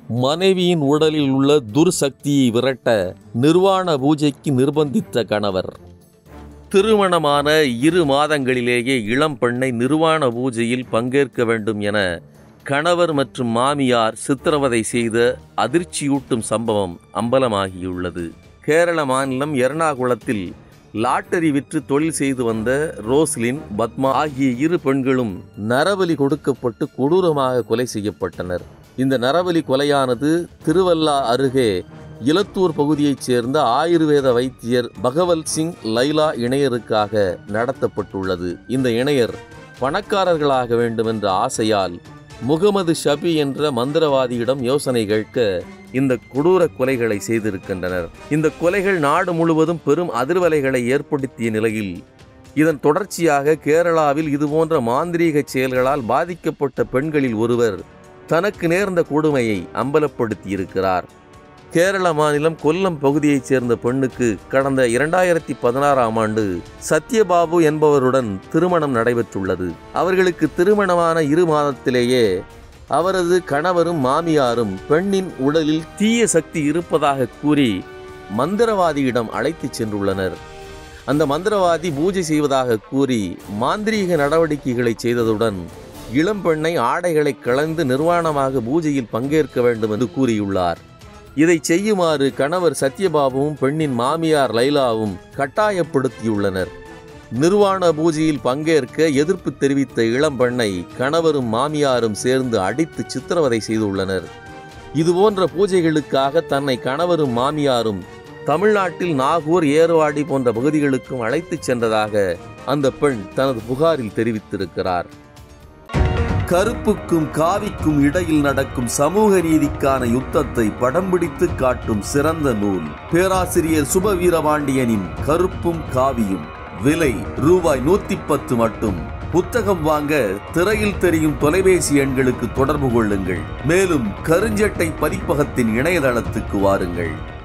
மனைவியின் உடலில் உள்ள துர்சக்தியை விரட்ட நிர்வாண பூஜைக்கு நிர்பந்தித்த கணவர் திருமணமான இரு மாதங்களிலேயே இளம் பெண்ணை நிர்வாண பூஜையில் பங்கேற்க வேண்டும் என கணவர் மற்றும் மாமியார் சித்திரவதை செய்த அதிர்ச்சியூட்டும் சம்பவம் அம்பலமாகியுள்ளது கேரள மாநிலம் எர்ணாகுளத்தில் லாட்டரி விற்று தொழில் செய்து வந்த ரோஸ்லின் பத்மா ஆகிய இரு பெண்களும் நரபலி கொடுக்கப்பட்டு கொடூரமாக கொலை செய்யப்பட்டனர் இந்த நரபலி கொலையானது திருவல்லா அருகே இலத்தூர் பகுதியைச் சேர்ந்த ஆயுர்வேத வைத்தியர் பகவல் சிங் லைலா இணையருக்காக நடத்தப்பட்டுள்ளது இந்த இணையர் பணக்காரர்களாக வேண்டும் என்ற ஆசையால் முகமது ஷபி என்ற மந்திரவாதியிடம் யோசனை கேட்க இந்த கொடூர கொலைகளை செய்திருக்கின்றனர் இந்த கொலைகள் நாடு முழுவதும் பெரும் அதிர்வலைகளை ஏற்படுத்திய நிலையில் இதன் தொடர்ச்சியாக கேரளாவில் இதுபோன்ற மாந்திரீக செயல்களால் பாதிக்கப்பட்ட பெண்களில் ஒருவர் தனக்கு நேர்ந்த கொடுமையை அம்பலப்படுத்தியிருக்கிறார் கேரள மாநிலம் கொல்லம் பகுதியைச் சேர்ந்த பெண்ணுக்கு கடந்த இரண்டாயிரத்தி பதினாறாம் ஆண்டு சத்யபாபு என்பவருடன் திருமணம் நடைபெற்றுள்ளது அவர்களுக்கு திருமணமான இரு மாதத்திலேயே அவரது கணவரும் மாமியாரும் பெண்ணின் உடலில் தீய சக்தி இருப்பதாக கூறி மந்திரவாதியிடம் அழைத்துச் சென்றுள்ளனர் அந்த மந்திரவாதி பூஜை செய்வதாக கூறி மாந்திரீக நடவடிக்கைகளை செய்ததுடன் இளம்பெண்ணை ஆடைகளை கலந்து நிர்வாணமாக பூஜையில் பங்கேற்க வேண்டும் என்று கூறியுள்ளார் இதை செய்யுமாறு கணவர் சத்யபாபுவும் பெண்ணின் மாமியார் லைலாவும் கட்டாயப்படுத்தியுள்ளனர் நிர்வாண பூஜையில் பங்கேற்க எதிர்ப்பு தெரிவித்த இளம்பெண்ணை கணவரும் மாமியாரும் சேர்ந்து அடித்து சித்திரவதை செய்துள்ளனர் இதுபோன்ற பூஜைகளுக்காக தன்னை கணவரும் மாமியாரும் தமிழ்நாட்டில் நாகூர் ஏர்வாடி போன்ற பகுதிகளுக்கும் அழைத்துச் சென்றதாக அந்த பெண் தனது புகாரில் தெரிவித்திருக்கிறார் கருப்புக்கும் காவிக்கும் இடையில் நடக்கும் சமூக நீதிக்கான யுத்தத்தை படம் பிடித்து காட்டும் சிறந்த நூல் பேராசிரியர் சுபவீரபாண்டியனின் கருப்பும் காவியும் விலை ரூபாய் நூத்தி பத்து மட்டும் புத்தகம் வாங்க திரையில் தெரியும் தொலைபேசி எண்களுக்கு தொடர்பு கொள்ளுங்கள் மேலும் கருஞ்சட்டை பதிப்பகத்தின் இணையதளத்துக்கு வாருங்கள்